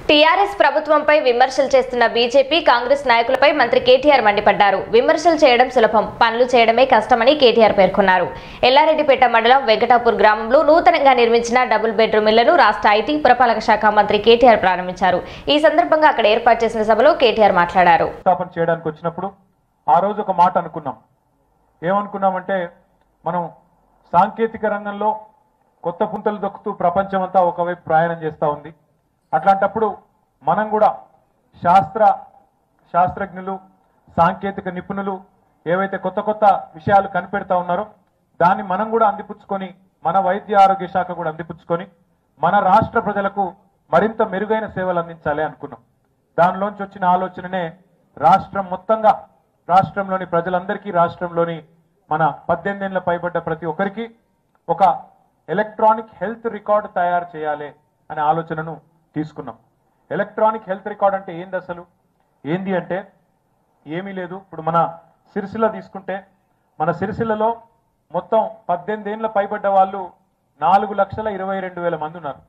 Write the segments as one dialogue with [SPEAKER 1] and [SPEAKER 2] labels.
[SPEAKER 1] TRS ప్రభుత్వంపై విమర్శలు చేస్తున్న బీజేపీ కాంగ్రెస్ నాయకులపై మంత్రి కేటీఆర్ మండిపడ్డారు విమర్శలు చేయడం సులభం పనులు చేయడమే కష్టమని కేటీఆర్ పేర్కొన్నారు ఎల్లారెడ్డిపేట మండలం వెంకటాపూర్ గ్రామంలో నూతనంగా నిర్మించిన డబుల్ బెడ్రూమ్ ఇళ్లను రాష్ట్ర ఐటీ పురపాలక శాఖ మంత్రి కేటీఆర్ ప్రారంభించారు ఈ సందర్భంగా అక్కడ ఏర్పాటు చేసిన సభలో కేటీఆర్ మాట్లాడారు
[SPEAKER 2] స్థాపన చేయడానికి వచ్చినప్పుడు ఆ రోజు ఒక మాట అనుకున్నాం ఏమనుకున్నామంటే మనం సాంకేతిక రంగంలో కొత్త పుంతలు దొక్కుతూ ప్రపంచం అంతా ఒకవైపు ప్రయాణం చేస్తూ ఉంది అట్లాంటప్పుడు మనం కూడా శాస్త్ర శాస్త్రజ్ఞులు సాంకేతిక నిపుణులు ఏవైతే కొత్త కొత్త విషయాలు కనిపెడతా ఉన్నారో దాన్ని మనం కూడా అందిపుచ్చుకొని మన వైద్య ఆరోగ్య శాఖ కూడా అందిపుచ్చుకొని మన రాష్ట్ర ప్రజలకు మరింత మెరుగైన సేవలు అందించాలి అనుకున్నాం దానిలోంచి వచ్చిన ఆలోచననే రాష్ట్రం మొత్తంగా రాష్ట్రంలోని ప్రజలందరికీ రాష్ట్రంలోని మన పద్దెనిమిది ఏళ్ళ పైబడ్డ ప్రతి ఒక్కరికి ఒక ఎలక్ట్రానిక్ హెల్త్ రికార్డు తయారు చేయాలి అనే ఆలోచనను తీసుకున్నాం ఎలక్ట్రానిక్ హెల్త్ రికార్డ్ అంటే ఏంది అసలు ఏంది అంటే ఏమీ లేదు ఇప్పుడు మన సిరిసిల్ల తీసుకుంటే మన సిరిసిల్లలో మొత్తం పద్దెనిమిది ఏళ్ళ పైబడ్డ వాళ్ళు నాలుగు లక్షల ఇరవై రెండు వేల మంది ఉన్నారు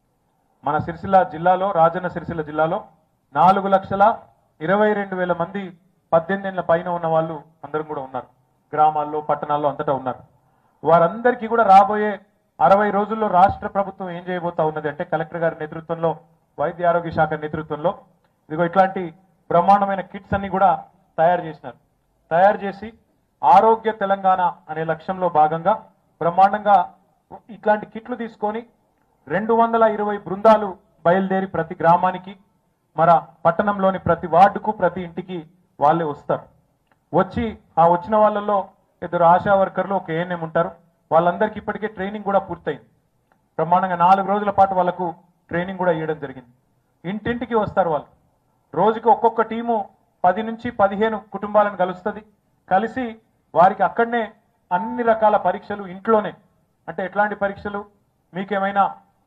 [SPEAKER 2] మన సిరిసిల్ల జిల్లాలో రాజన్న సిరిసిల్ల జిల్లాలో నాలుగు లక్షల ఇరవై రెండు వేల మంది పద్దెనిమిది ఏళ్ళ పైన ఉన్న వాళ్ళు అందరం కూడా ఉన్నారు గ్రామాల్లో పట్టణాల్లో అంతటా ఉన్నారు వారందరికీ కూడా రాబోయే అరవై రోజుల్లో రాష్ట్ర ప్రభుత్వం ఏం చేయబోతా ఉన్నది అంటే కలెక్టర్ గారి నేతృత్వంలో వైద్య ఆరోగ్య శాఖ నేతృత్వంలో ఇదిగో ఇట్లాంటి బ్రహ్మాండమైన కిట్స్ అన్ని కూడా తయారు చేసినారు తయారు చేసి ఆరోగ్య తెలంగాణ అనే లక్ష్యంలో భాగంగా బ్రహ్మాండంగా ఇట్లాంటి కిట్లు తీసుకొని రెండు వందల ఇరవై బృందాలు బయలుదేరి ప్రతి గ్రామానికి మన పట్టణంలోని ప్రతి వార్డుకు ప్రతి ఇంటికి వాళ్ళే వస్తారు వచ్చి ఆ వచ్చిన వాళ్ళల్లో ఇద్దరు ఆశా వర్కర్లు ఒక ఏఎన్ఎం ఉంటారు వాళ్ళందరికీ ఇప్పటికే ట్రైనింగ్ కూడా పూర్తయింది బ్రహ్మాండంగా నాలుగు రోజుల పాటు వాళ్ళకు ట్రైనింగ్ కూడా ఇవ్వడం జరిగింది ఇంటింటికి వస్తారు వాళ్ళు రోజుకి ఒక్కొక్క టీము పది నుంచి పదిహేను కుటుంబాలను కలుస్తుంది కలిసి వారికి అక్కడనే అన్ని రకాల పరీక్షలు ఇంట్లోనే అంటే ఎట్లాంటి పరీక్షలు మీకేమైనా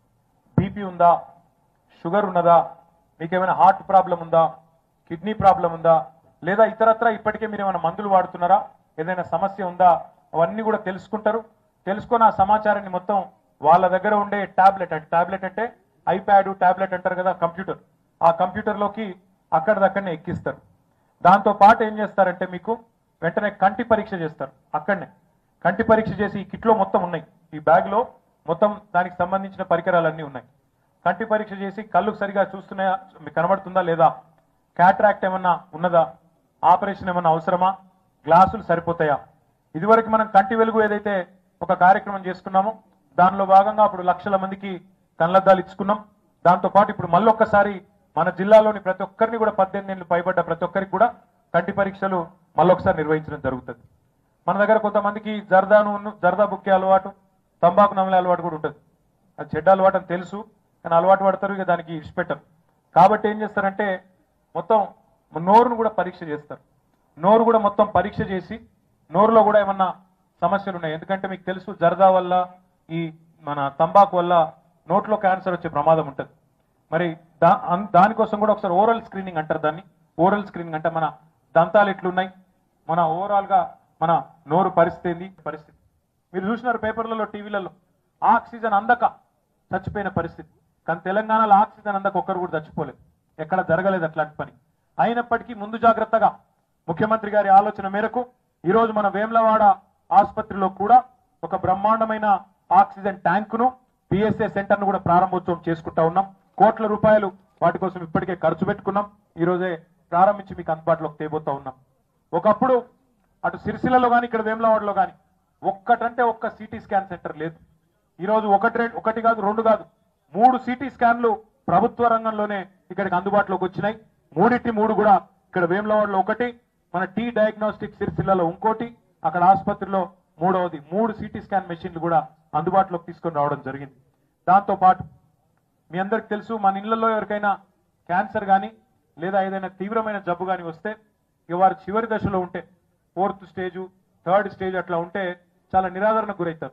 [SPEAKER 2] బీపీ ఉందా షుగర్ ఉన్నదా మీకేమైనా హార్ట్ ప్రాబ్లం ఉందా కిడ్నీ ప్రాబ్లం ఉందా లేదా ఇతరత్ర ఇప్పటికే మీరు ఏమైనా మందులు వాడుతున్నారా ఏదైనా సమస్య ఉందా అవన్నీ కూడా తెలుసుకుంటారు తెలుసుకొని ఆ సమాచారాన్ని మొత్తం వాళ్ళ దగ్గర ఉండే టాబ్లెట్ అంటే టాబ్లెట్ అంటే ఐప్యాడ్ టాబ్లెట్ అంటారు కదా కంప్యూటర్ ఆ కంప్యూటర్లోకి అక్కడిదక్కడనే ఎక్కిస్తారు దాంతో పాటు ఏం చేస్తారంటే మీకు వెంటనే కంటి పరీక్ష చేస్తారు అక్కడనే కంటి పరీక్ష చేసి ఈ కిట్లో మొత్తం ఉన్నాయి ఈ బ్యాగ్ లో మొత్తం దానికి సంబంధించిన పరికరాలన్నీ ఉన్నాయి కంటి పరీక్ష చేసి కళ్ళు సరిగా చూస్తున్నాయా మీకు కనబడుతుందా లేదా క్యాట్రాక్ట్ ఏమన్నా ఉన్నదా ఆపరేషన్ ఏమన్నా అవసరమా గ్లాసులు సరిపోతాయా ఇదివరకు మనం కంటి వెలుగు ఏదైతే ఒక కార్యక్రమం చేసుకున్నామో దానిలో భాగంగా అప్పుడు లక్షల మందికి కళ్ళద్దాలు ఇచ్చుకున్నాం దాంతో పాటు ఇప్పుడు మళ్ళొక్కసారి మన జిల్లాలోని ప్రతి ఒక్కరిని కూడా పద్దెనిమిది ఏళ్ళు పైబడ్డ ప్రతి ఒక్కరికి కూడా కంటి పరీక్షలు మళ్ళొకసారి నిర్వహించడం జరుగుతుంది మన దగ్గర కొంతమందికి జర్దాను జర్దా బుక్కే అలవాటు తంబాకు నమలే అలవాటు కూడా ఉంటుంది అది చెడ్డ అలవాటు అని తెలుసు కానీ అలవాటు పడతారు ఇక దానికి ఇష్టపెట్టరు కాబట్టి ఏం చేస్తారంటే మొత్తం నోరును కూడా పరీక్ష చేస్తారు నోరు కూడా మొత్తం పరీక్ష చేసి నోరులో కూడా ఏమన్నా సమస్యలు ఉన్నాయి ఎందుకంటే మీకు తెలుసు జర్దా వల్ల ఈ మన తంబాకు వల్ల నోట్లో క్యాన్సర్ వచ్చే ప్రమాదం ఉంటుంది మరి దా అన్- దానికోసం కూడా ఒకసారి ఓరల్ స్క్రీనింగ్ అంటారు దాన్ని ఓరల్ స్క్రీనింగ్ అంటే మన దంతాలు ఎట్లున్నాయి మన ఓవరాల్ గా మన నోరు పరిస్థితి ఏంది పరిస్థితి మీరు చూసినారు పేపర్లలో టీవీలలో ఆక్సిజన్ అందక చచ్చిపోయిన పరిస్థితి కానీ తెలంగాణలో ఆక్సిజన్ అందక ఒక్కరు కూడా చచ్చిపోలేదు ఎక్కడ జరగలేదు అట్లాంటి పని అయినప్పటికీ ముందు జాగ్రత్తగా ముఖ్యమంత్రి గారి ఆలోచన మేరకు ఈ రోజు మన వేమ్లవాడ ఆసుపత్రిలో కూడా ఒక బ్రహ్మాండమైన ఆక్సిజన్ ట్యాంకును పిఎస్ఏ సెంటర్ ను కూడా ప్రారంభోత్సవం చేసుకుంటా ఉన్నాం కోట్ల రూపాయలు వాటి కోసం ఇప్పటికే ఖర్చు పెట్టుకున్నాం ఈ రోజే ప్రారంభించి మీకు అందుబాటులోకి తేబోతా ఉన్నాం ఒకప్పుడు అటు సిరిసిల్లలో కానీ ఇక్కడ వేములవాడలో కానీ ఒక్కటంటే ఒక్క సిటీ స్కాన్ సెంటర్ లేదు ఈ రోజు ఒకటి రెం- ఒకటి కాదు రెండు కాదు మూడు సిటీ స్కాన్లు ప్రభుత్వ రంగంలోనే ఇక్కడికి అందుబాటులోకి వచ్చినాయి మూడింటి మూడు కూడా ఇక్కడ వేములవాడలో ఒకటి మన టీ డయాగ్నోస్టిక్ సిరిసిల్లలో ఇంకోటి అక్కడ ఆసుపత్రిలో మూడవది మూడు సిటీ స్కాన్ మెషిన్లు కూడా అందుబాటులోకి తీసుకొని రావడం జరిగింది దాంతో పాటు మీ అందరికి తెలుసు మన ఇళ్లలో ఎవరికైనా క్యాన్సర్ కానీ లేదా ఏదైనా తీవ్రమైన జబ్బు కానీ వస్తే ఇక వారు చివరి దశలో ఉంటే ఫోర్త్ స్టేజ్ థర్డ్ స్టేజ్ అట్లా ఉంటే చాలా నిరాదరణకు గురవుతారు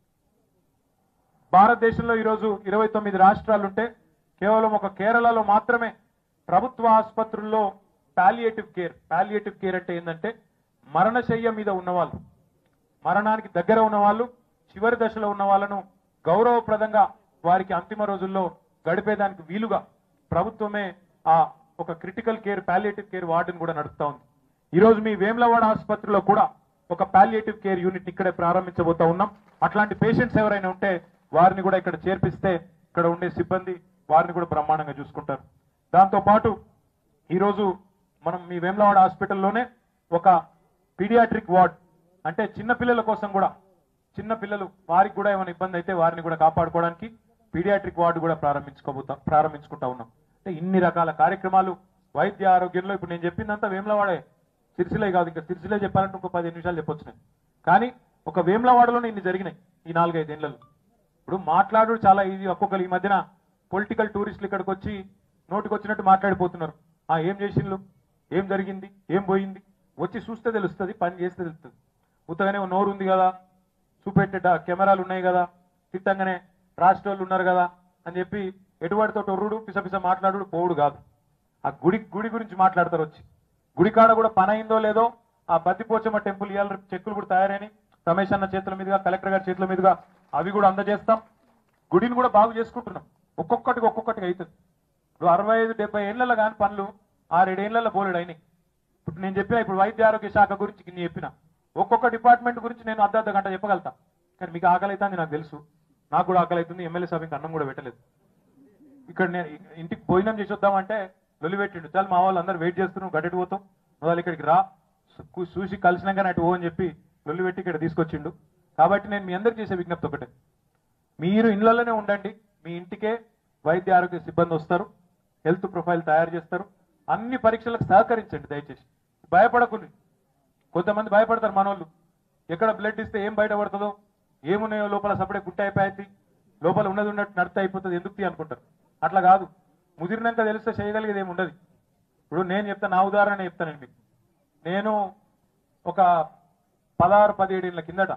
[SPEAKER 2] భారతదేశంలో ఈరోజు ఇరవై తొమ్మిది రాష్ట్రాలు ఉంటే కేవలం ఒక కేరళలో మాత్రమే ప్రభుత్వ ఆసుపత్రుల్లో పాలియేటివ్ కేర్ పాలియేటివ్ కేర్ అంటే ఏంటంటే మరణశయ్య మీద ఉన్నవాళ్ళు మరణానికి దగ్గర ఉన్న వాళ్ళు చివరి దశలో ఉన్న వాళ్ళను గౌరవప్రదంగా వారికి అంతిమ రోజుల్లో గడిపేదానికి వీలుగా ప్రభుత్వమే ఆ ఒక క్రిటికల్ కేర్ పాలియేటివ్ కేర్ వార్డుని కూడా నడుపుతా ఉంది ఈ రోజు మీ వేములవాడ ఆసుపత్రిలో కూడా ఒక పాలియేటివ్ కేర్ యూనిట్ ఇక్కడే ప్రారంభించబోతా ఉన్నాం అట్లాంటి పేషెంట్స్ ఎవరైనా ఉంటే వారిని కూడా ఇక్కడ చేర్పిస్తే ఇక్కడ ఉండే సిబ్బంది వారిని కూడా బ్రహ్మాండంగా చూసుకుంటారు దాంతో పాటు ఈరోజు మనం మీ వేములవాడ హాస్పిటల్లోనే ఒక పీడియాట్రిక్ వార్డ్ అంటే చిన్న పిల్లల కోసం కూడా చిన్న పిల్లలు వారికి కూడా ఏమైనా ఇబ్బంది అయితే వారిని కూడా కాపాడుకోవడానికి పీడియాట్రిక్ వార్డు కూడా ప్రారంభించుకోబోతా ప్రారంభించుకుంటా ఉన్నాం అంటే ఇన్ని రకాల కార్యక్రమాలు వైద్య ఆరోగ్యంలో ఇప్పుడు నేను చెప్పిందంతా వేములవాడే సిరిసిలే కాదు ఇంకా సిరిసిలే చెప్పాలంటే ఇంకో పది నిమిషాలు చెప్పొచ్చు నేను కానీ ఒక వేములవాడలోనే ఇన్ని జరిగినాయి ఈ నాలుగైదేళ్లలో ఇప్పుడు మాట్లాడు చాలా ఈజీ ఒక్కొక్కరు ఈ మధ్యన పొలిటికల్ టూరిస్టులు ఇక్కడికి వచ్చి నోటికి వచ్చినట్టు మాట్లాడిపోతున్నారు ఆ ఏం చేసిండ్లు ఏం జరిగింది ఏం పోయింది వచ్చి చూస్తే తెలుస్తుంది పని చేస్తే తెలుస్తుంది ఉత్తగానే ఓ నోరు ఉంది కదా చూపెట్టే డా- కెమెరాలు ఉన్నాయి కదా తిట్టంగానే రాష్ట్ర వాళ్ళు ఉన్నారు కదా అని చెప్పి ఎటువాడితో ఒర్రుడు పిసపిస మాట్లాడు పోవుడు కాదు ఆ గుడి గుడి గురించి మాట్లాడతారు వచ్చి గుడి కాడ కూడా పని అయిందో లేదో ఆ బద్దిపోచమ్మ టెంపుల్ ఇవాళ చెక్కులు కూడా తయారైనాయి రమేష్ అన్న చేతుల మీదుగా కలెక్టర్ గారి చేతుల మీదుగా అవి కూడా అందజేస్తాం గుడిని కూడా బాగు చేసుకుంటున్నాం ఒక్కొక్కటికి ఒక్కొక్కటికి అవుతుంది ఇప్పుడు అరవై ఐదు డెబ్బై ఏళ్ళలో కాని పనులు ఆరేడేళ్లలో బోలెడు అయినాయి ఇప్పుడు నేను చెప్పిన ఇప్పుడు వైద్య ఆరోగ్య శాఖ గురించి నేను చెప్పిన ఒక్కొక్క డిపార్ట్మెంట్ గురించి నేను అర్ధ అర్ధ గంట చెప్పగలుగుతా కానీ మీకు ఆకలి అవుతుంది నాకు తెలుసు నాకు కూడా ఆకలి అవుతుంది ఎమ్మెల్యే సభ ఇంకా అన్నం కూడా పెట్టలేదు ఇక్కడ నేను ఇంటికి భోజనం చేసి వద్దామంటే లొలి పెట్టిండు చాలు మా వాళ్ళు అందరు వెయిట్ చేస్తున్నాం గడ్డటి పోతాం నువ్వు వాళ్ళు ఇక్కడికి రా సు- చూసి కలిసినాక అటు ఓ అని చెప్పి లొల్లి పెట్టి ఇక్కడ తీసుకొచ్చిండు కాబట్టి నేను మీ అందరికి చేసే విజ్ఞప్తి ఒకటే మీరు ఇళ్లలోనే ఉండండి మీ ఇంటికే వైద్య ఆరోగ్య సిబ్బంది వస్తారు హెల్త్ ప్రొఫైల్ తయారు చేస్తారు అన్ని పరీక్షలకు సహకరించండి దయచేసి భయపడకుండా కొంతమంది భయపడతారు మనోళ్ళు ఎక్కడ బ్లడ్ ఇస్తే ఏం బయటపడుతుందో ఏమున్నాయో లోపల సపడే గుట్ట అయిపోయింది లోపల ఉన్నది ఉన్నట్టు నడితే అయిపోతుంది ఎందుకు తీ అనుకుంటారు అట్లా కాదు ముదిరినాక తెలిస్తే చేయగలిగేది ఏమి ఉండదు ఇప్పుడు నేను చెప్తా నా ఉదాహరణ చెప్తాను నేను మీకు నేను ఒక పదహారు పదిహేడు ఏళ్ళ కిందట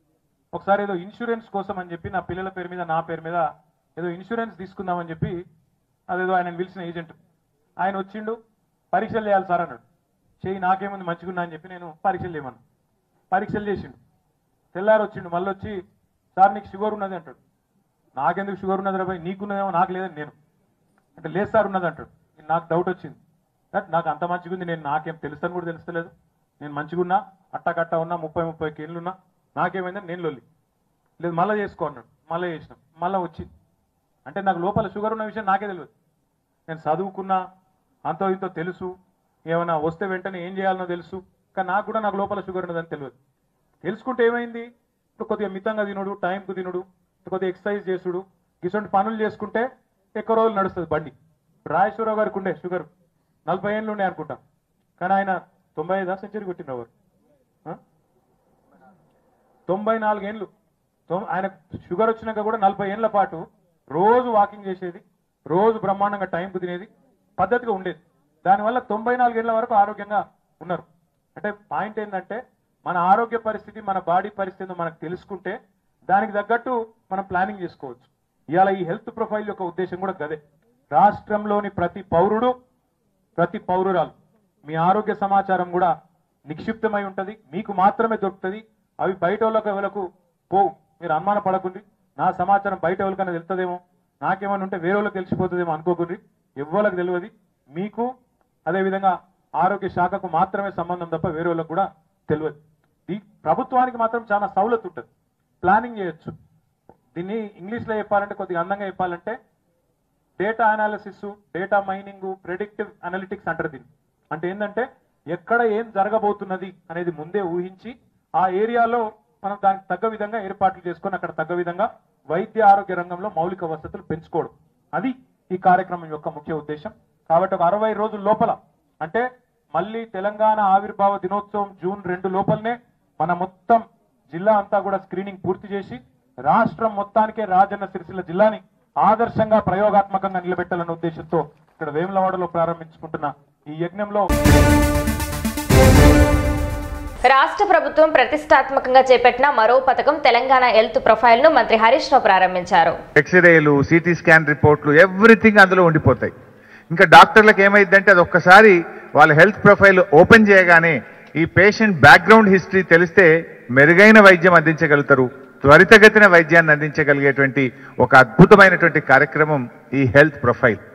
[SPEAKER 2] ఒకసారి ఏదో ఇన్సూరెన్స్ కోసం అని చెప్పి నా పిల్లల పేరు మీద నా పేరు మీద ఏదో ఇన్సూరెన్స్ తీసుకుందామని చెప్పి అదేదో ఆయన పిలిచిన ఏజెంట్ ఆయన వచ్చిండు పరీక్షలు చేయాలి సార్ అన్నాడు చేయి నాకేముంది మంచిగున్నా అని చెప్పి నేను పరీక్షలు చేయమన్నాను పరీక్షలు చేసిండు తెల్లారి వచ్చిండు మళ్ళీ వచ్చి సార్ నీకు షుగర్ ఉన్నది అంటాడు నాకెందుకు షుగర్ ఉన్నది రాబాయ్ నీకున్నదేమో నాకు లేదని నేను అంటే లేదు సార్ ఉన్నది అంటాడు నాకు డౌట్ వచ్చింది బట్ నాకు అంత మంచిగా ఉంది నేను నాకేం తెలుస్తాను కూడా తెలుస్తలేదు నేను మంచిగున్నా అట్టకట్ట ఉన్నా ముప్పై ముప్పై కేళ్ళున్నా నాకేమైందని నేను లొల్లి లేదు మళ్ళీ చేసుకో అన్నాడు మళ్ళీ చేసినాం మళ్ళీ వచ్చింది అంటే నాకు లోపల షుగర్ ఉన్న విషయం నాకే తెలియదు నేను చదువుకున్నా అంతో ఇంతో తెలుసు ఏమైనా వస్తే వెంటనే ఏం చేయాలనో తెలుసు కానీ నాకు కూడా నాకు లోపల షుగర్ ఉన్నదని తెలియదు తెలుసుకుంటే ఏమైంది ఇప్పుడు కొద్దిగా మితంగా తినుడు టైంకు తినుడు కొద్దిగా ఎక్సర్సైజ్ చేసుడు ఇటువంటి పనులు చేసుకుంటే ఎక్కువ రోజులు నడుస్తుంది బండి రాజేశ్వరరావు గారికి ఉండే షుగర్ నలభై ఏళ్ళు ఉండే అనుకుంటా కానీ ఆయన తొంభై ఐదా సెంచరీ కొట్టిన వారు ఆ? తొంభై నాలుగేళ్ళు తొం- ఆయన షుగర్ వచ్చినాక కూడా నలభై ఏళ్ల పాటు రోజు వాకింగ్ చేసేది రోజు బ్రహ్మాండంగా టైంకు తినేది పద్ధతిగా ఉండేది దానివల్ల తొంభై నాలుగేళ్ల వరకు ఆరోగ్యంగా ఉన్నారు అంటే పాయింట్ ఏంటంటే మన ఆరోగ్య పరిస్థితి మన బాడీ పరిస్థితి మనకు తెలుసుకుంటే దానికి తగ్గట్టు మనం ప్లానింగ్ చేసుకోవచ్చు ఇవాళ ఈ హెల్త్ ప్రొఫైల్ యొక్క ఉద్దేశం కూడా గదే రాష్ట్రంలోని ప్రతి పౌరుడు ప్రతి పౌరురాలు మీ ఆరోగ్య సమాచారం కూడా నిక్షిప్తమై ఉంటది మీకు మాత్రమే దొరుకుతుంది అవి బయట వాళ్ళకి ఎవరికి పోవు మీరు అనుమాన పడకుండి నా సమాచారం బయట ఎవరికైనా తెలుస్తుందేమో నాకేమైనా ఉంటే వేరే వాళ్ళకి తెలిసిపోతుందేమో అనుకోకుండి ఎవ్వరికి తెలియదు మీకు అదేవిధంగా ఆరోగ్య శాఖకు మాత్రమే సంబంధం తప్ప వేరే వాళ్ళకి కూడా తెలియదు ఈ ప్రభుత్వానికి మాత్రం చాలా సౌలత్ ఉంటుంది ప్లానింగ్ చేయొచ్చు దీన్ని ఇంగ్లీష్లో చెప్పాలంటే కొద్దిగా అందంగా చెప్పాలంటే data analysis data mining predictive analytics అంటారు దీన్ని అంటే ఏంటంటే ఎక్కడ ఏం జరగబోతున్నది అనేది ముందే ఊహించి ఆ ఏరియాలో మనం దానికి తగ్గ విధంగా ఏర్పాట్లు చేసుకొని అక్కడ తగ్గ విధంగా వైద్య ఆరోగ్య రంగంలో మౌలిక వసతులు పెంచుకోవడం అది ఈ కార్యక్రమం యొక్క ముఖ్య ఉద్దేశం కాబట్టి ఒక అరవై రోజుల లోపల అంటే మళ్ళీ తెలంగాణ ఆవిర్భావ దినోత్సవం జూన్ రెండు లోపలనే మన మొత్తం జిల్లా అంతా కూడా స్క్రీనింగ్ పూర్తి చేసి రాష్ట్రం మొత్తానికే రాజన్న సిరిసిల్ల జిల్లాని ఆదర్శంగా ప్రయోగాత్మకంగా నిలబెట్టాలన్న ఉద్దేశంతో ఇక్కడ వేములవాడలో ప్రారంభించుకుంటున్న ఈ యజ్ఞంలో
[SPEAKER 1] రాష్ట్ర ప్రభుత్వం ప్రతిష్టాత్మకంగా చేపట్టిన మరో పథకం తెలంగాణ హెల్త్ ప్రొఫైల్ ను మంత్రి హరీష్ రావు ప్రారంభించారు
[SPEAKER 3] ఎక్స్రేలు సిటీ స్కాన్ రిపోర్ట్లు ఎవ్రీథింగ్ అందులో ఉండిపోతాయి ఇంకా డాక్టర్లకు ఏమైందంటే అది ఒక్కసారి వాళ్ళ హెల్త్ ప్రొఫైల్ ఓపెన్ చేయగానే ఈ పేషెంట్ బ్యాక్గ్రౌండ్ హిస్టరీ తెలిస్తే మెరుగైన వైద్యం అందించగలుగుతారు త్వరితగతిన వైద్యాన్ని అందించగలిగేటువంటి ఒక అద్భుతమైనటువంటి కార్యక్రమం ఈ హెల్త్ ప్రొఫైల్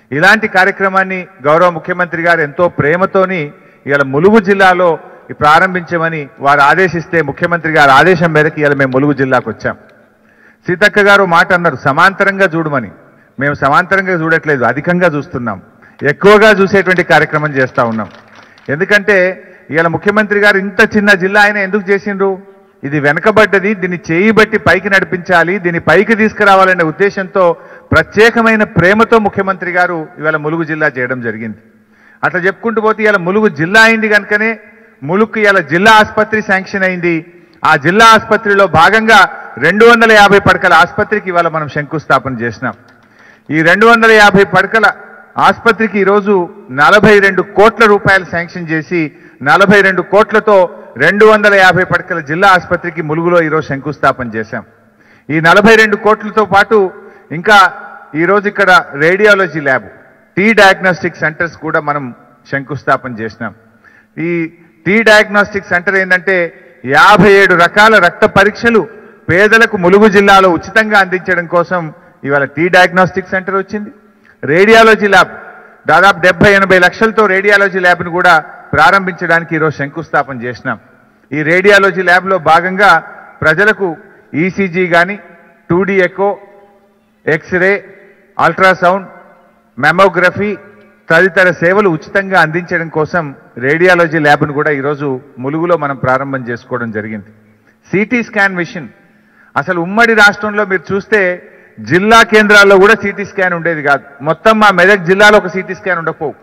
[SPEAKER 3] ఇలాంటి కార్యక్రమాన్ని గౌరవ ముఖ్యమంత్రి గారు ఎంతో ప్రేమతోని ఇవాళ ములుగు జిల్లాలో ఈ ప్రారంభించమని వారు ఆదేశిస్తే ముఖ్యమంత్రి గారి ఆదేశం మేరకు ఇవాళ మేము ములుగు జిల్లాకు వచ్చాం సీతక్క గారు మాట అన్నారు సమాంతరంగా చూడమని మేము సమాంతరంగా చూడట్లేదు అధికంగా చూస్తున్నాం ఎక్కువగా చూసేటువంటి కార్యక్రమం చేస్తా ఉన్నాం ఎందుకంటే ఇవాళ ముఖ్యమంత్రి గారు ఇంత చిన్న జిల్లా ఆయన ఎందుకు చేసిండ్రు ఇది వెనకబడ్డది దీన్ని చేయి బట్టి పైకి నడిపించాలి దీన్ని పైకి తీసుకురావాలనే ఉద్దేశంతో ప్రత్యేకమైన ప్రేమతో ముఖ్యమంత్రి గారు ఇవాళ ములుగు జిల్లా చేయడం జరిగింది అట్లా చెప్పుకుంటూ పోతే ఇవాళ ములుగు జిల్లా అయింది కనుకనే ములుగుకి ఇవాళ జిల్లా ఆసుపత్రి శాంక్షన్ అయింది ఆ జిల్లా ఆసుపత్రిలో భాగంగా రెండు వందల యాభై పడకల ఆసుపత్రికి ఇవాళ మనం శంకుస్థాపన చేసినాం ఈ రెండు వందల యాభై పడకల ఆసుపత్రికి ఈరోజు నలభై రెండు కోట్ల రూపాయలు శాంక్షన్ చేసి నలభై రెండు కోట్లతో రెండు వందల యాభై పడకల జిల్లా ఆసుపత్రికి ములుగులో ఈరోజు శంకుస్థాపన చేశాం ఈ నలభై రెండు కోట్లతో పాటు ఇంకా ఈరోజు ఇక్కడ radiology lab T diagnostic centres కూడా మనం శంకుస్థాపన చేసినాం ఈ టీ డయాగ్నోస్టిక్ సెంటర్ ఏంటంటే యాభై ఏడు రకాల రక్త పరీక్షలు పేదలకు ములుగు జిల్లాలో ఉచితంగా అందించడం కోసం ఇవాళ టీ డయాగ్నోస్టిక్ సెంటర్ వచ్చింది రేడియాలజీ ల్యాబ్ దాదాపు డెబ్బై ఎనభై లక్షలతో రేడియాలజీ ల్యాబ్ను కూడా ప్రారంభించడానికి ఈరోజు శంకుస్థాపన చేసినాం ఈ రేడియాలజీ ల్యాబ్లో భాగంగా ప్రజలకు ఈసీజీ కానీ two D echo X ray ultrasound mammography తదితర సేవలు ఉచితంగా అందించడం కోసం రేడియాలజీ ల్యాబ్ను కూడా ఈరోజు ములుగులో మనం ప్రారంభం చేసుకోవడం జరిగింది సిటీ స్కాన్ మిషన్ అసలు ఉమ్మడి రాష్ట్రంలో మీరు చూస్తే జిల్లా కేంద్రాల్లో కూడా సిటీ స్కాన్ ఉండేది కాదు మొత్తం మా మెదక్ జిల్లాలో ఒక సిటీ స్కాన్ ఉండకపోవు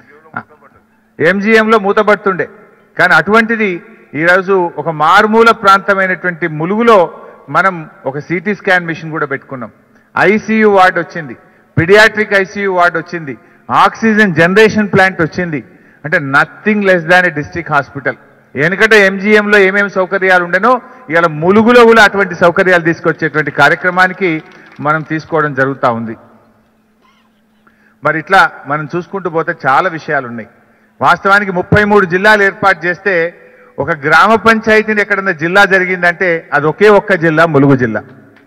[SPEAKER 3] ఎంజీఎంలో మూతబడుతుండే కానీ అటువంటిది ఈరోజు ఒక మారుమూల ప్రాంతమైనటువంటి ములుగులో మనం ఒక సిటీ స్కాన్ మిషన్ కూడా పెట్టుకున్నాం ఐసీయూ వార్డ్ వచ్చింది పిడియాట్రిక్ ఐసీయూ వార్డ్ వచ్చింది ఆక్సిజన్ జనరేషన్ ప్లాంట్ వచ్చింది అంటే nothing less than a district hospital ఎందుకంటే ఎంజీఎంలో ఏమేమి సౌకర్యాలు ఉండేనో ఇవాళ ములుగులో కూడా అటువంటి సౌకర్యాలు తీసుకొచ్చేటువంటి కార్యక్రమానికి మనం తీసుకోవడం జరుగుతూ ఉంది మరి ఇట్లా మనం చూసుకుంటూ పోతే చాలా విషయాలు ఉన్నాయి వాస్తవానికి ముప్పై మూడు జిల్లాలు ఏర్పాటు చేస్తే ఒక గ్రామ పంచాయతీని ఎక్కడన్నా జిల్లా జరిగిందంటే అది ఒకే ఒక్క జిల్లా ములుగు జిల్లా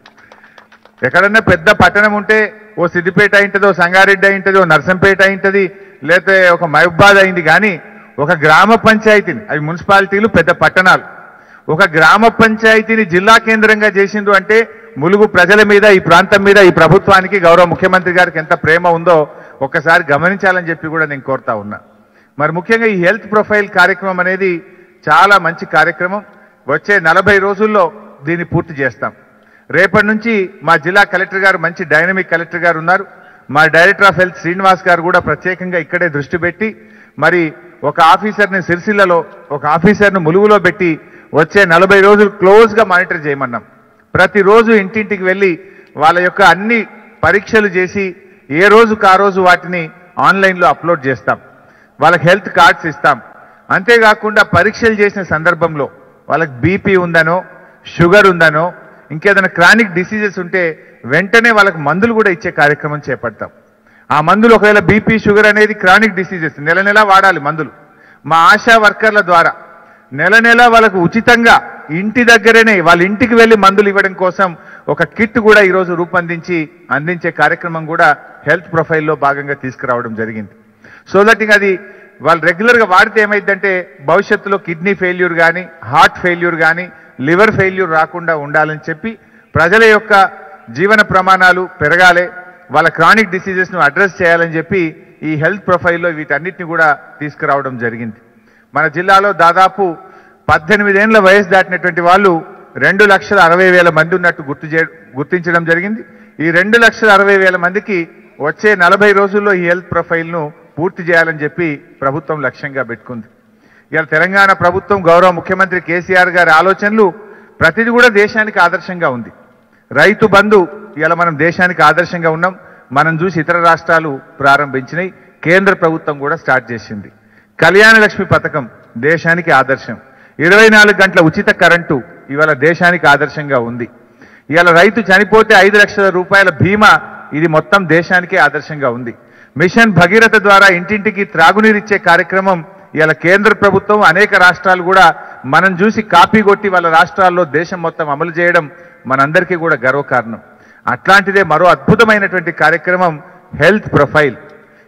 [SPEAKER 3] ఎక్కడన్నా పెద్ద పట్టణం ఉంటే ఓ సిద్దిపేట అయింటది ఓ సంగారెడ్డి అయింటది ఓ నర్సంపేట అయింటది లేకపోతే ఒక మహబాద్ అయింది కానీ ఒక గ్రామ పంచాయతీని అవి మున్సిపాలిటీలు పెద్ద పట్టణాలు ఒక గ్రామ పంచాయతీని జిల్లా కేంద్రంగా చేసిండ్రు అంటే ములుగు ప్రజల మీద ఈ ప్రాంతం మీద ఈ ప్రభుత్వానికి గౌరవ ముఖ్యమంత్రి గారికి ఎంత ప్రేమ ఉందో ఒక్కసారి గమనించాలని చెప్పి కూడా నేను కోరుతా ఉన్నా మరి ముఖ్యంగా ఈ హెల్త్ ప్రొఫైల్ కార్యక్రమం అనేది చాలా మంచి కార్యక్రమం వచ్చే నలభై రోజుల్లో దీన్ని పూర్తి చేస్తాం రేపటి నుంచి మా జిల్లా కలెక్టర్ గారు మంచి డైనమిక్ కలెక్టర్ గారు ఉన్నారు మా డైరెక్టర్ ఆఫ్ హెల్త్ శ్రీనివాస్ గారు కూడా ప్రత్యేకంగా ఇక్కడే దృష్టి పెట్టి మరి ఒక ఆఫీసర్ని సిరిసిల్లలో ఒక ఆఫీసర్ను ములుగులో పెట్టి వచ్చే నలభై రోజులు క్లోజ్గా మానిటర్ చేయమన్నాం ప్రతిరోజు ఇంటింటికి వెళ్ళి వాళ్ళ యొక్క అన్ని పరీక్షలు చేసి ఏ రోజుకు ఆ రోజు వాటిని ఆన్లైన్లో అప్లోడ్ చేస్తాం వాళ్ళకి హెల్త్ కార్డ్స్ ఇస్తాం అంతేకాకుండా పరీక్షలు చేసిన సందర్భంలో వాళ్ళకి బీపీ ఉందనో షుగర్ ఉందనో ఇంకేదైనా క్రానిక్ డిసీజెస్ ఉంటే వెంటనే వాళ్ళకి మందులు కూడా ఇచ్చే కార్యక్రమం చేపడతాం ఆ మందులు ఒకవేళ బీపీ షుగర్ అనేది క్రానిక్ డిసీజెస్ నెల నెలా వాడాలి మందులు మా ఆశా వర్కర్ల ద్వారా నెల నెల వాళ్ళకు ఉచితంగా ఇంటి దగ్గరనే వాళ్ళ ఇంటికి వెళ్ళి మందులు ఇవ్వడం కోసం ఒక కిట్ కూడా ఈరోజు రూపొందించి అందించే కార్యక్రమం కూడా హెల్త్ ప్రొఫైల్లో భాగంగా తీసుకురావడం జరిగింది సో దట్ ఇంకా అది వాళ్ళు రెగ్యులర్గా వాడితే ఏమైందంటే భవిష్యత్తులో కిడ్నీ ఫెయిల్యూర్ కానీ హార్ట్ ఫెయిల్యూర్ కానీ లివర్ ఫెయిల్యూర్ రాకుండా ఉండాలని చెప్పి ప్రజల యొక్క జీవన ప్రమాణాలు పెరగాలి వాళ్ళ క్రానిక్ డిసీజెస్ను అడ్రస్ చేయాలని చెప్పి ఈ హెల్త్ ప్రొఫైల్లో వీటన్నిటిని కూడా తీసుకురావడం జరిగింది మన జిల్లాలో దాదాపు పద్దెనిమిదేళ్ల వయసు దాటినటువంటి వాళ్ళు రెండు లక్షల అరవై వేల మంది ఉన్నట్టు గుర్తు చే గుర్తించడం జరిగింది ఈ రెండు లక్షల అరవై వేల మందికి వచ్చే నలభై రోజుల్లో ఈ హెల్త్ ప్రొఫైల్ను పూర్తి చేయాలని చెప్పి ప్రభుత్వం లక్ష్యంగా పెట్టుకుంది ఇవాళ తెలంగాణ ప్రభుత్వం గౌరవ ముఖ్యమంత్రి కేసీఆర్ గారి ఆలోచనలు ప్రతిది కూడా దేశానికి ఆదర్శంగా ఉంది రైతు బంధు ఇవాళ మనం దేశానికి ఆదర్శంగా ఉన్నాం మనం చూసి ఇతర రాష్ట్రాలు ప్రారంభించినాయి కేంద్ర ప్రభుత్వం కూడా స్టార్ట్ చేసింది కళ్యాణ లక్ష్మి పథకం దేశానికి ఆదర్శం ఇరవై నాలుగు గంటల ఉచిత కరెంటు ఇవాళ దేశానికి ఆదర్శంగా ఉంది ఇవాళ రైతు చనిపోతే ఐదు లక్షల రూపాయల బీమా ఇది మొత్తం దేశానికే ఆదర్శంగా ఉంది మిషన్ భగీరథ ద్వారా ఇంటింటికి త్రాగునీరిచ్చే కార్యక్రమం ఇవాళ కేంద్ర ప్రభుత్వం అనేక రాష్ట్రాలు కూడా మనం చూసి కాపీ కొట్టి వాళ్ళ రాష్ట్రాల్లో దేశం మొత్తం అమలు చేయడం మనందరికీ కూడా గర్వకారణం అట్లాంటిదే మరో అద్భుతమైనటువంటి కార్యక్రమం హెల్త్ ప్రొఫైల్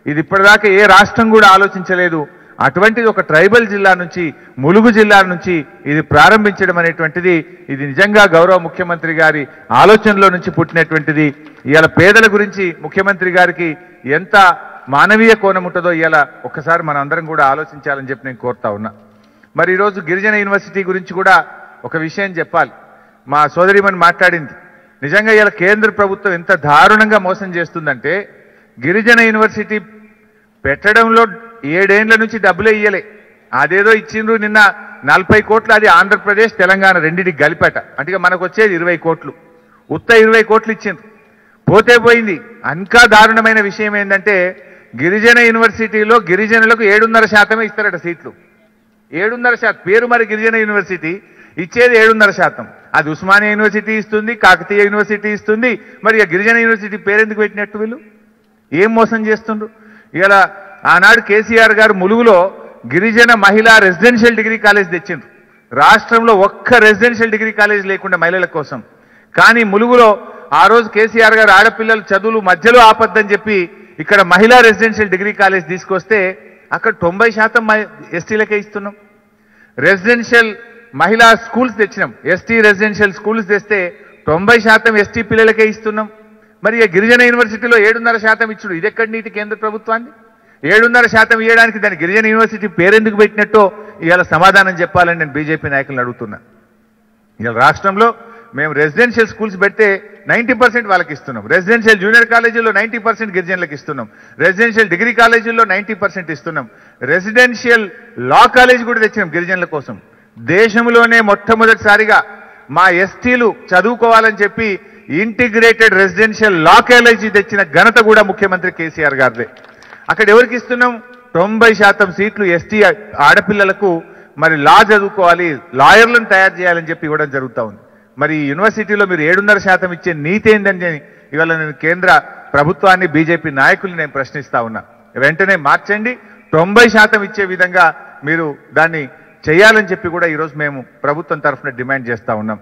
[SPEAKER 3] ఇది ఇప్పటిదాకా ఏ రాష్ట్రం కూడా ఆలోచించలేదు అటువంటిది ఒక ట్రైబల్ జిల్లా నుంచి ములుగు జిల్లా నుంచి ఇది ప్రారంభించడం అనేటువంటిది ఇది నిజంగా గౌరవ ముఖ్యమంత్రి గారి ఆలోచనలో నుంచి పుట్టినటువంటిది ఇవాళ పేదల గురించి ముఖ్యమంత్రి గారికి ఎంత మానవీయ కోణం ఉంటుందో ఇవాళ ఒక్కసారి మనం అందరం కూడా ఆలోచించాలని చెప్పి నేను కోరుతా ఉన్నా మరి ఈరోజు గిరిజన యూనివర్సిటీ గురించి కూడా ఒక విషయం చెప్పాలి మా సోదరిమని మాట్లాడింది నిజంగా ఇలా కేంద్ర ప్రభుత్వం ఎంత దారుణంగా మోసం చేస్తుందంటే గిరిజన యూనివర్సిటీ పెట్టడంలో ఏడేండ్ల నుంచి డబ్బులే ఇయ్యలే అదేదో ఇచ్చిండ్రు నిన్న నలభై కోట్లు అది ఆంధ్రప్రదేశ్ తెలంగాణ రెండింటికి గలిపేట అంటే ఇక మనకు వచ్చేది ఇరవై కోట్లు ఉత్త ఇరవై కోట్లు ఇచ్చిండ్రు పోతే పోయింది ఇంకా దారుణమైన విషయం ఏంటంటే గిరిజన యూనివర్సిటీలో గిరిజనులకు ఏడున్నర శాతమే ఇస్తారట సీట్లు ఏడున్నర శాతం పేరు మరి గిరిజన యూనివర్సిటీ ఇచ్చేది ఏడున్నర శాతం అది ఉస్మానియా యూనివర్సిటీ ఇస్తుంది కాకతీయ యూనివర్సిటీ ఇస్తుంది మరి ఇక గిరిజన యూనివర్సిటీ పేరెందుకు పెట్టినట్టు వీళ్ళు ఏం మోసం చేస్తుండ్రు ఇలా ఆనాడు కేసీఆర్ గారు ములుగులో గిరిజన మహిళా రెసిడెన్షియల్ డిగ్రీ కాలేజ్ తెచ్చిండ్రు రాష్ట్రంలో ఒక్క రెసిడెన్షియల్ డిగ్రీ కాలేజ్ లేకుండా మహిళల కోసం కానీ ములుగులో ఆ రోజు కేసీఆర్ గారు ఆడపిల్లలు చదువులు మధ్యలో ఆపద్దని చెప్పి ఇక్కడ మహిళా రెసిడెన్షియల్ డిగ్రీ కాలేజ్ తీసుకొస్తే అక్కడ తొంభై శాతం ఎస్టీలకే ఇస్తున్నాం రెసిడెన్షియల్ మహిళా స్కూల్స్ తెచ్చినాం ఎస్టీ రెసిడెన్షియల్ స్కూల్స్ తెస్తే తొంభై శాతం ఎస్టీ పిల్లలకే ఇస్తున్నాం మరి ఇక గిరిజన యూనివర్సిటీలో ఏడున్నర శాతం ఇచ్చుడు ఇదెక్కడి నీతి కేంద్ర ప్రభుత్వాన్ని ఏడున్నర శాతం ఇవ్వడానికి దాని గిరిజన యూనివర్సిటీ పేరెందుకు పెట్టినట్టో ఇవాళ సమాధానం చెప్పాలని నేను బీజేపీ నాయకులను అడుగుతున్నా ఇవాళ రాష్ట్రంలో మేము రెసిడెన్షియల్ స్కూల్స్ పెడితే నైంటీ పర్సెంట్ వాళ్ళకి ఇస్తున్నాం రెసిడెన్షియల్ జూనియర్ కాలేజీల్లో నైంటీ పర్సెంట్ గిరిజనులకు ఇస్తున్నాం రెసిడెన్షియల్ డిగ్రీ కాలేజీల్లో నైంటీ పర్సెంట్ ఇస్తున్నాం రెసిడెన్షియల్ లా కాలేజ్ కూడా తెచ్చినాం గిరిజనుల కోసం దేశంలోనే మొట్టమొదటిసారిగా మా ఎస్టీలు చదువుకోవాలని చెప్పి ఇంటిగ్రేటెడ్ రెసిడెన్షియల్ లా కాలేజీ తెచ్చిన ఘనత కూడా ముఖ్యమంత్రి కేసీఆర్ గారిదే అక్కడ ఎవరికి ఇస్తున్నాం తొంభై శాతం సీట్లు ఎస్టీ ఆడపిల్లలకు మరి లా చదువుకోవాలి లాయర్లను తయారు చేయాలని చెప్పి ఇవ్వడం జరుగుతూ ఉంది మరి ఈ యూనివర్సిటీలో మీరు ఏడున్నర శాతం ఇచ్చే నీతి ఏందని ఇవాళ నేను కేంద్ర ప్రభుత్వాన్ని బీజేపీ నాయకుల్ని నేను ప్రశ్నిస్తా ఉన్నా వెంటనే మార్చండి తొంభై శాతం ఇచ్చే విధంగా మీరు దాన్ని చేయాలని చెప్పి కూడా ఈరోజు మేము ప్రభుత్వం తరఫున డిమాండ్ చేస్తా ఉన్నాం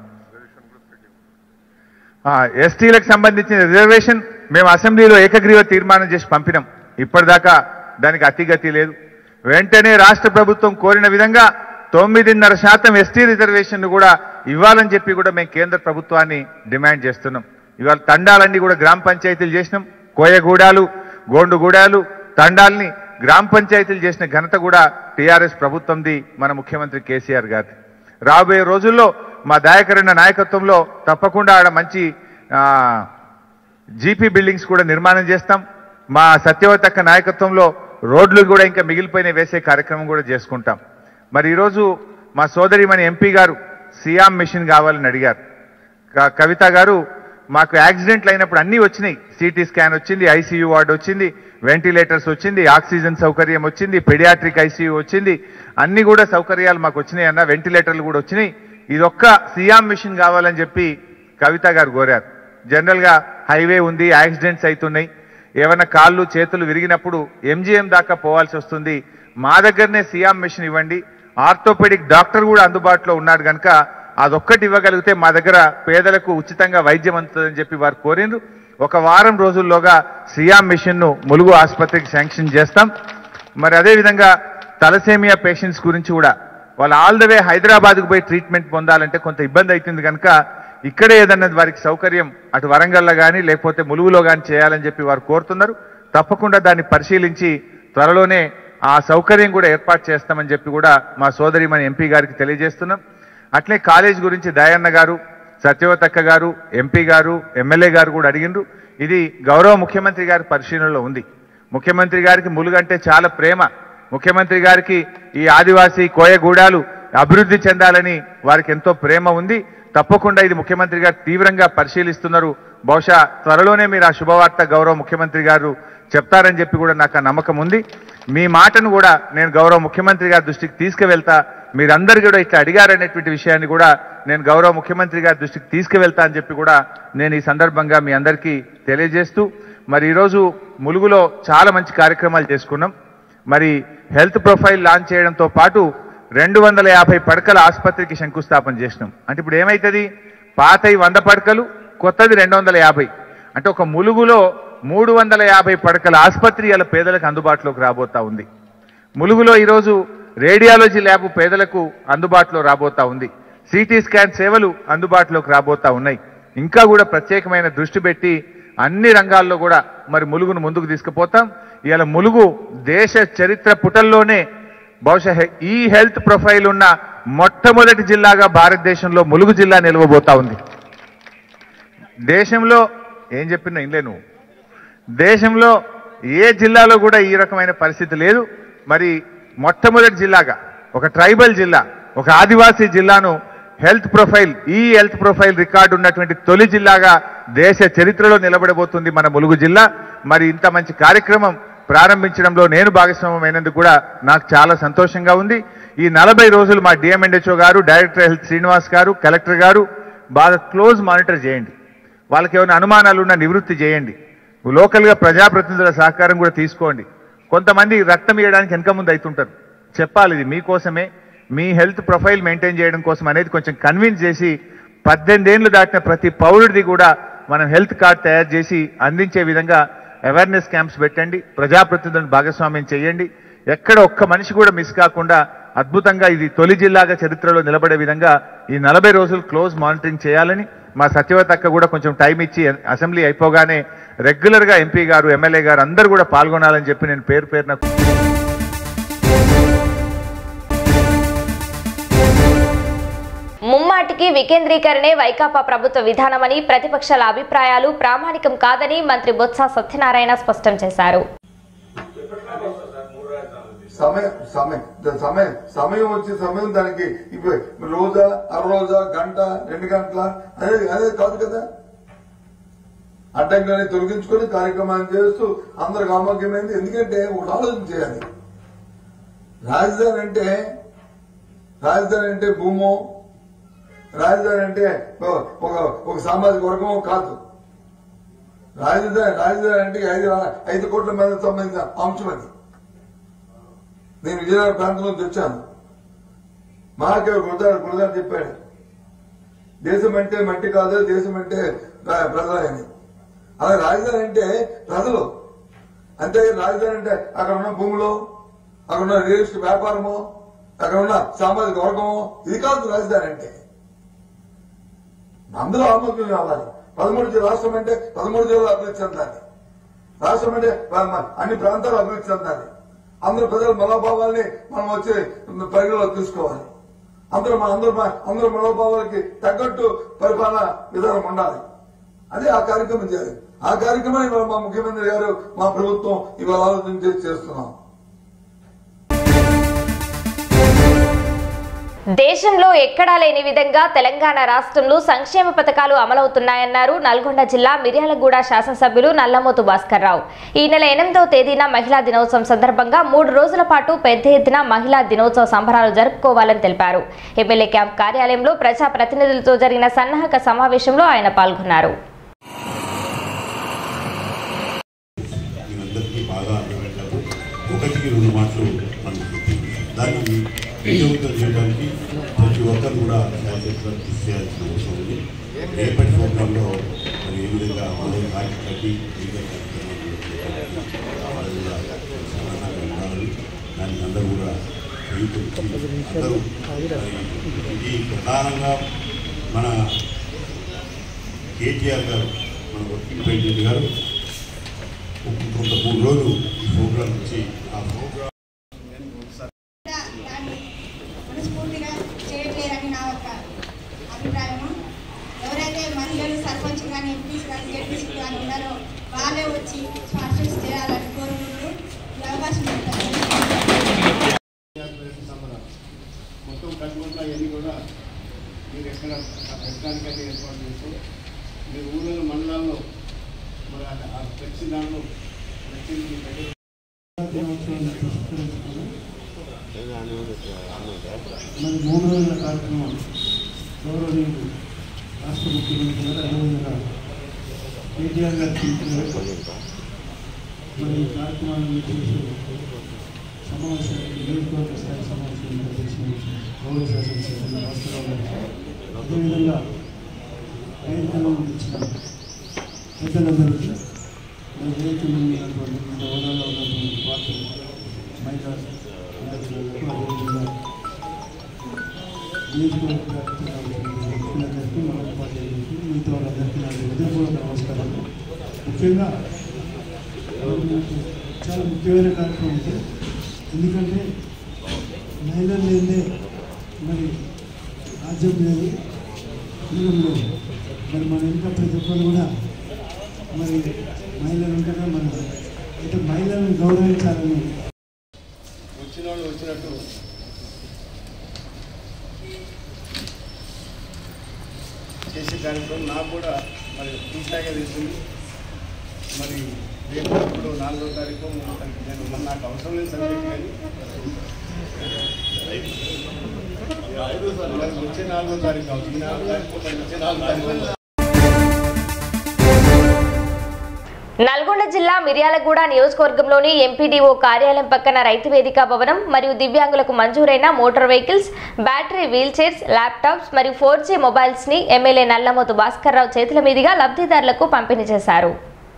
[SPEAKER 3] ఆ, ఎస్టీలకు సంబంధించిన రిజర్వేషన్ మేము అసెంబ్లీలో ఏకగ్రీవ తీర్మానం చేసి పంపినాం ఇప్పటిదాకా దానికి అతిగతి లేదు వెంటనే రాష్ట్ర ప్రభుత్వం కోరిన విధంగా తొమ్మిదిన్నర శాతం ఎస్టీ రిజర్వేషన్ కూడా ఇవ్వాలని చెప్పి కూడా మేము కేంద్ర ప్రభుత్వాన్ని డిమాండ్ చేస్తున్నాం ఇవాళ తండాలన్నీ కూడా గ్రామ పంచాయతీలు చేసినాం కోయగూడాలు గోండుగూడాలు తండాల్ని గ్రామ పంచాయతీలు చేసిన ఘనత కూడా టీఆర్ఎస్ ప్రభుత్వంది మన ముఖ్యమంత్రి కేసీఆర్ గారిది రాబోయే రోజుల్లో మా దయాకరణ నాయకత్వంలో తప్పకుండా ఆడ మంచి ఆ, జీపీ బిల్డింగ్స్ కూడా నిర్మాణం చేస్తాం మా సత్యవతక్క నాయకత్వంలో రోడ్లు కూడా ఇంకా మిగిలిపోయిన వేసే కార్యక్రమం కూడా చేసుకుంటాం మరి ఈరోజు మా సోదరి మన ఎంపీ గారు సియామ్ మిషన్ కావాలని అడిగారు క- కవిత గారు మాకు యాక్సిడెంట్లు అయినప్పుడు అన్నీ వచ్చినాయి సిటీ స్కాన్ వచ్చింది ఐసీయూ వార్డు వచ్చింది వెంటిలేటర్స్ వచ్చింది ఆక్సిజన్ సౌకర్యం వచ్చింది పెడియాట్రిక్ ఐసీయూ వచ్చింది అన్ని కూడా సౌకర్యాలు మాకు వచ్చినాయి అన్న వెంటిలేటర్లు కూడా వచ్చినాయి ఇదొక్క సియామ్ మిషన్ కావాలని చెప్పి కవిత గారు కోరారు జనరల్ గా హైవే ఉంది యాక్సిడెంట్స్ అవుతున్నాయి ఏమైనా కాళ్ళు చేతులు విరిగినప్పుడు ఎంజీఎం దాకా పోవాల్సి వస్తుంది మా దగ్గరనే సియామ్ మిషన్ ఇవ్వండి ఆర్థోపెడిక్ డాక్టర్ కూడా అందుబాటులో ఉన్నాడు కనుక అదొక్కటి ఇవ్వగలిగితే మా దగ్గర పేదలకు ఉచితంగా వైద్యం అందుతుందని చెప్పి వారు కోరిండ్రు ఒక వారం రోజుల్లోగా సియామ్ మిషన్ ను ములుగు ఆసుపత్రికి శాంక్షన్ చేస్తాం మరి అదేవిధంగా తలసేమియా పేషెంట్స్ గురించి కూడా వాళ్ళు ఆల్ ద వే హైదరాబాద్కు పోయి ట్రీట్మెంట్ పొందాలంటే కొంత ఇబ్బంది అవుతుంది కనుక ఇక్కడే ఏదన్నా వారికి సౌకర్యం అటు వరంగల్లో కానీ లేకపోతే ములుగులో కానీ చేయాలని చెప్పి వారు కోరుతున్నారు తప్పకుండా దాన్ని పరిశీలించి త్వరలోనే ఆ సౌకర్యం కూడా ఏర్పాటు చేస్తామని చెప్పి కూడా మా సోదరి మన ఎంపీ గారికి తెలియజేస్తున్నాం అట్లే కాలేజ్ గురించి దయన్న గారు సత్యవతక్క గారు ఎంపీ గారు ఎమ్మెల్యే గారు కూడా అడిగిండ్రు ఇది గౌరవ ముఖ్యమంత్రి గారి పరిశీలనలో ఉంది ముఖ్యమంత్రి గారికి ములుగంటే చాలా ప్రేమ ముఖ్యమంత్రి గారికి ఈ ఆదివాసీ కోయగూడాలు అభివృద్ధి చెందాలని వారికి ఎంతో ప్రేమ ఉంది తప్పకుండా ఇది ముఖ్యమంత్రి గారు తీవ్రంగా పరిశీలిస్తున్నారు బహుశా త్వరలోనే మీరు ఆ శుభవార్త గౌరవ ముఖ్యమంత్రి గారు చెప్తారని చెప్పి కూడా నాకు ఆ నమ్మకం ఉంది మీ మాటను కూడా నేను గౌరవ ముఖ్యమంత్రి గారి దృష్టికి తీసుకువెళ్తా మీరందరూ కూడా ఇట్లా అడిగారనేటువంటి విషయాన్ని కూడా నేను గౌరవ ముఖ్యమంత్రి గారి దృష్టికి తీసుకువెళ్తా అని చెప్పి కూడా నేను ఈ సందర్భంగా మీ అందరికీ తెలియజేస్తూ మరి ఈరోజు ములుగులో చాలా మంచి కార్యక్రమాలు చేసుకున్నాం మరి హెల్త్ ప్రొఫైల్ లాంచ్ చేయడంతో పాటు రెండు వందల యాభై పడకల ఆసుపత్రికి శంకుస్థాపన చేసినాం అంటే ఇప్పుడు ఏమవుతుంది పాతయి వంద పడకలు కొత్తది రెండు వందల యాభై అంటే ఒక ములుగులో మూడు వందల యాభై పడకల ఆసుపత్రి ఇలా పేదలకు అందుబాటులోకి రాబోతా ఉంది ములుగులో ఈరోజు రేడియాలజీ ల్యాబ్ పేదలకు అందుబాటులో రాబోతా ఉంది సిటీ స్కాన్ సేవలు అందుబాటులోకి రాబోతా ఉన్నాయి ఇంకా కూడా ప్రత్యేకమైన దృష్టి పెట్టి అన్ని రంగాల్లో కూడా మరి ములుగును ముందుకు తీసుకుపోతాం ఇవాళ ములుగు దేశ చరిత్ర పుటల్లోనే బహుశా హె- ఈ హెల్త్ ప్రొఫైల్ ఉన్న మొట్టమొదటి జిల్లాగా భారతదేశంలో ములుగు జిల్లా నిలవబోతా ఉంది దేశంలో ఏం చెప్పినా ఇంలే నువ్వు దేశంలో ఏ జిల్లాలో కూడా ఈ రకమైన పరిస్థితి లేదు మరి మొట్టమొదటి జిల్లాగా ఒక ట్రైబల్ జిల్లా ఒక ఆదివాసీ జిల్లాను హెల్త్ ప్రొఫైల్ ఈ హెల్త్ ప్రొఫైల్ రికార్డు ఉన్నటువంటి తొలి జిల్లాగా దేశ చరిత్రలో నిలబడబోతుంది మన ములుగు జిల్లా మరి ఇంత మంచి కార్యక్రమం ప్రారంభించడంలో నేను భాగస్వామ్యమైనందుకు కూడా నాకు చాలా సంతోషంగా ఉంది ఈ నలభై రోజులు మా డిఎంఎండ్హెచ్ఓ గారు డైరెక్టర్ హెల్త్ శ్రీనివాస్ గారు కలెక్టర్ గారు బాగా క్లోజ్ మానిటర్ చేయండి వాళ్ళకి ఏమైనా అనుమానాలు ఉన్నా నివృత్తి చేయండి లోకల్గా ప్రజాప్రతినిధుల సహకారం కూడా తీసుకోండి కొంతమంది రక్తం ఇవ్వడానికి వెనక ముందు అవుతుంటారు చెప్పాలి ఇది మీకోసమే మీ హెల్త్ ప్రొఫైల్ మెయింటైన్ చేయడం కోసం అనేది కొంచెం కన్విన్స్ చేసి పద్దెనిమిది ఏళ్ళు దాటిన ప్రతి పౌరుడిది కూడా మనం హెల్త్ కార్డ్ తయారు చేసి అందించే విధంగా అవేర్నెస్ క్యాంప్స్ పెట్టండి ప్రజాప్రతినిధులను భాగస్వామ్యం చేయండి ఎక్కడ ఒక్క మనిషి కూడా మిస్ కాకుండా అద్భుతంగా ఇది తొలి జిల్లాగా చరిత్రలో నిలబడే విధంగా ఈ నలభై రోజులు క్లోజ్ మానిటరింగ్ చేయాలని మా సత్యవత అక్క కూడా కొంచెం టైం ఇచ్చి అసెంబ్లీ అయిపోగానే రెగ్యులర్ గా ఎంపీ గారు ఎమ్మెల్యే గారు అందరూ కూడా పాల్గొనాలని చెప్పి నేను పేరు పేరున
[SPEAKER 1] ముమ్మాటికి వికేంద్రీకరణే వైకాపా ప్రభుత్వ విధానమని ప్రతిపక్షాల అభిప్రాయాలు ప్రామాణికం కాదని మంత్రి బొత్స సత్యనారాయణ స్పష్టం చేశారు
[SPEAKER 4] సమయం సమయం సమయం సమయం వచ్చే సమయం దానికి ఇప్పుడు రోజా అర రోజా గంట రెండు గంటల అనేది అనేది కాదు కదా అడ్డంగానే తొలగించుకొని కార్యక్రమాన్ని చేస్తూ అందరికి ఆమోగ్యమైంది ఎందుకంటే ఒకటి ఆలోచన చేయాలి రాజధాని అంటే రాజధాని అంటే భూమో రాజధాని అంటే ఒక- ఒక ఒక సామాజిక వర్గమో కాదు రాజధాని రాజధాని అంటే ఐదు ఐదు కోట్ల మందికి సంబంధించిన అంశం అది నేను విజయనగరం ప్రాంతం నుంచి వచ్చాను మహాకవి గురుదారు గురుదారు చెప్పాడు దేశం అంటే మట్టి కాదు దేశం అంటే ప్ర- ప్రజలని అలా రాజధాని అంటే ప్రజలు అంతే రాజధాని అంటే అక్కడ ఉన్న భూములు అక్కడ ఉన్న రియల్ ఎస్టేట్ వ్యాపారము అక్కడ ఉన్న సామాజిక వర్గము ఇది కాదు రాజధాని అంటే అందులో ఆమోదం కావాలి పదమూడు జిల్లా రాష్ట్రం అంటే పదమూడు జిల్లాలు అభివృద్ధి చెందాలి రాష్ట్రం అంటే మన అన్ని ప్రాంతాలు అభివృద్ధి చెందాలి అందరు ప్రజల మనోభావాల్ని మనం వచ్చి పరిగణలోకి తీసుకోవాలి అందరూ మన అందరూ మన- అందరూ మనోభావాలకి తగ్గట్టు పరిపాలన విధానం ఉండాలి అదే ఆ కార్యక్రమం చేయాలి ఆ కార్యక్రమాన్ని ఇవాళ మా ముఖ్యమంత్రి గారు మా ప్రభుత్వం ఇవాళ ఆలోచన చేసి చేస్తున్నాం
[SPEAKER 1] దేశంలో ఎక్కడా లేని విధంగా తెలంగాణ రాష్ట్రంలో సంక్షేమ పథకాలు అమలవుతున్నాయన్నారు నల్గొండ జిల్లా మిర్యాలగూడ శాసనసభ్యులు నల్లమోతు భాస్కర్ రావు ఈ నెల ఎనిమిదవ తేదీన మహిళా దినోత్సవం సందర్భంగా మూడు రోజుల పాటు పెద్ద ఎత్తున మహిళా దినోత్సవ సంబరాలు జరుపుకోవాలని తెలిపారు ఎమ్మెల్యే క్యాంప్ కార్యాలయంలో ప్రజా ప్రతినిధులతో జరిగిన సన్నాహక సమావేశంలో ఆయన పాల్గొన్నారు
[SPEAKER 5] మీరందరికీ బాగా అర్థమయ్యేటట్టు ఒకటికి రెండు మాటలు మనం చెప్పింది దాన్ని వినియోగం చేయడానికి ప్రతి ఒక్కరు కూడా శాశ్వతంగా కృషి చేయాల్సిన అవసరం ఉంది రేపటి ప్రోగ్రాంలో మరి ఏ విధంగా మనం కాకి కట్టి వివిధ కార్యక్రమాలు వాళ్ళు కూడా సమానంగా ఉండాలని దానికి అందరూ కూడా చేయుతుంది అందరూ మరి ఇది ప్రధానంగా మన కేటీఆర్ గారు మన వర్కింగ్ ప్రెసిడెంట్ గారు కొంత మూడు రోజులు ఈ ప్రోగ్రాం నుంచి ఆ ప్రోగ్రాం
[SPEAKER 6] దాన్ని మనస్ఫూర్తిగా చేయట్లేరని నా యొక్క అభిప్రాయము ఎవరైతే మహిళలు సర్పంచ్ కానీ ఎంపీస్ కానీ జడ్పీసీ కానీ ఉన్నారో వాళ్ళే వచ్చి స్పాన్సర్స్ చేయాలని కోరుకుంటూ ఈ అవకాశం ఇస్తారు
[SPEAKER 7] మొత్తం కట్టుకుంటా అవన్నీ కూడా మీరు ఎక్కడ పెట్టడానికైతే ఏర్పాటు చేస్తూ మీరు ఊళ్ళో మండలాల్లో మరి ఆ- ఆ ఫ్లెక్సీ దానిలో ఫ్లెక్సీ పెట్టే మరి మూడు రోజుల కార్యక్రమం గౌరవనీయులు రాష్ట్ర ముఖ్యమంత్రి గారు అదేవిధంగా కేటీఆర్ గారి పిలుపుని మేరకు మరి ఈ కార్యక్రమాన్ని చేసి సమావేశానికి నియోజకవర్గ స్థాయి సమావేశాన్ని నిర్వహించిన గౌరవ శాసనసభ్యులు భాస్కరరావు గారు అదేవిధంగా వేదికలో ఇచ్చిన పెద్దలందరికీ మరి వేదిక మీద ఉన్నటువంటి వివిధ హోదాలో ఉన్నటువంటి పార్టీలు మహిళా అధ్యక్షులకు అదేవిధంగా నియోజకవర్గ వ్యక్తులందరికీ మన ఉపాధ్యాయులకు మిగతా వాళ్ళందరికీ నా హృదయపూర్వక నమస్కారాలు ముఖ్యంగా మనకు చాలా ముఖ్యమైన కార్యక్రమం ఉంది ఎందుకంటే మహిళలు లేదే మరి రాజ్యం లేదు కులం లేదు మరి మన ఇంకా ప్రతి ఒక్కరు కూడా మరి మహిళలు ఉంటేనే మన అయితే మహిళలను గౌరవించాలని వచ్చిన వాళ్ళు వచ్చినట్టు చేసే కార్యక్రమం నాకు కూడా మరి పూర్తిగా తెలిసింది మరి రేపు ఇప్పుడు నాలుగో తారీఖు మూడో తారీఖు నేను మరి నాకు అవసరం లేదు సబ్జెక్ట్ కానీ మరి వచ్చే నాలుగో తారీఖు అవుతుంది ఈ నాలుగో తారీఖు మరి వచ్చే నాలుగో తారీఖు
[SPEAKER 1] నల్గొండ జిల్లా మిర్యాలగూడ నియోజకవర్గంలోని ఎంపీడీఓ కార్యాలయం పక్కన రైతు వేదిక భవనం మరియు దివ్యాంగులకు మంజూరైన motor vehicles battery wheelchairs laptops మరియు ఫోర్ జీ మొబైల్స్ ని ఎమ్మెల్యే నల్లమోతు భాస్కర్ రావు చేతుల మీదుగా లబ్ధిదారులకు పంపిణీ చేశారు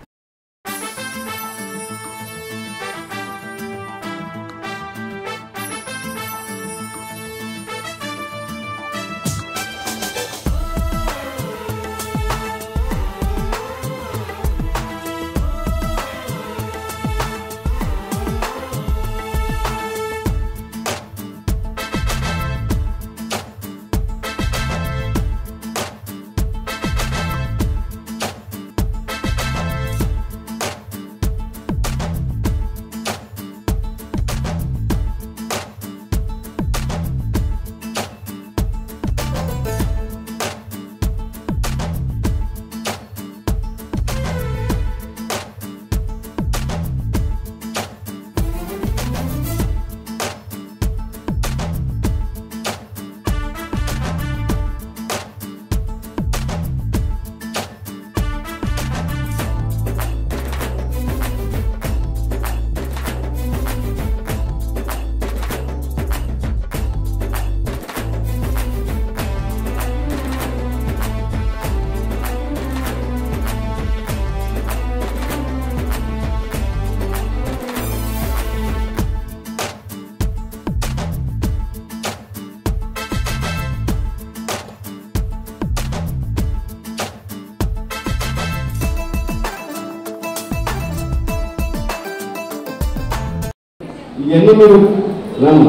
[SPEAKER 8] ఇవన్నీ మీరు రామ్మ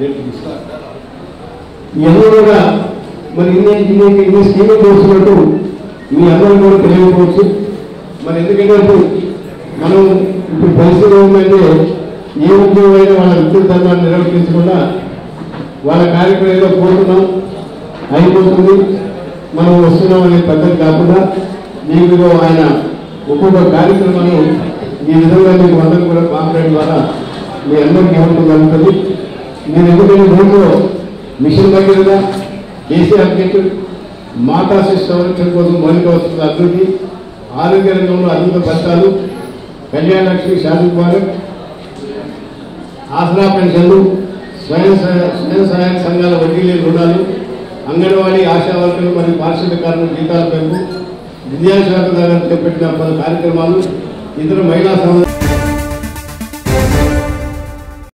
[SPEAKER 8] ఇవన్నీ కూడా మరి ఇన్ని ఇన్ని ఇన్ని స్కీములు చూస్తున్నట్టు మీ అందరూ కూడా తెలియకపోవచ్చు మరి ఎందుకంటే ఇప్పుడు మనం ఇప్పుడు పరిస్థితి ఏమంటే ఏ ఉద్యోగమైనా వాళ్ళ వృత్తి ధర్మాన్ని నిర్వర్తించకుండా వాళ్ళ కార్యక్రమం ఏదో పోతున్నాం అయిపోతుంది మనం వస్తున్నాం అనే పద్ధతి కాకుండా మీకు ఆయన ఒక్కొక్క కార్యక్రమాన్ని ఈ విధంగా మీకు అందరూ కూడా కాంప్లైంట్ ద్వారా మీ అందరికీ ఇవ్వడం జరుగుతుంది నేను ఎందుకంటే దీంట్లో మిషన్ దగ్గరగా కేసీఆర్ కిట్ మాతా శిశు సంరక్షణ కోసం మౌలిక వసతుల అభివృద్ధి ఆరోగ్య రంగంలో అద్భుత ఫలితాలు కళ్యాణ లక్ష్మి షాది భారత్ ఆసరా పెన్షన్లు స్వయం సహాయ- స్వయం సహాయక సంఘాల వడ్డీ లేని రుణాలు అంగన్వాడీ ఆశా వర్కర్లు మరియు పారిశుద్ధ కార్మికుల జీతాల పెంపు విద్యాశాఖ ద్వారా చేపట్టిన పలు కార్యక్రమాలు ఇతర మహిళా సంబంధ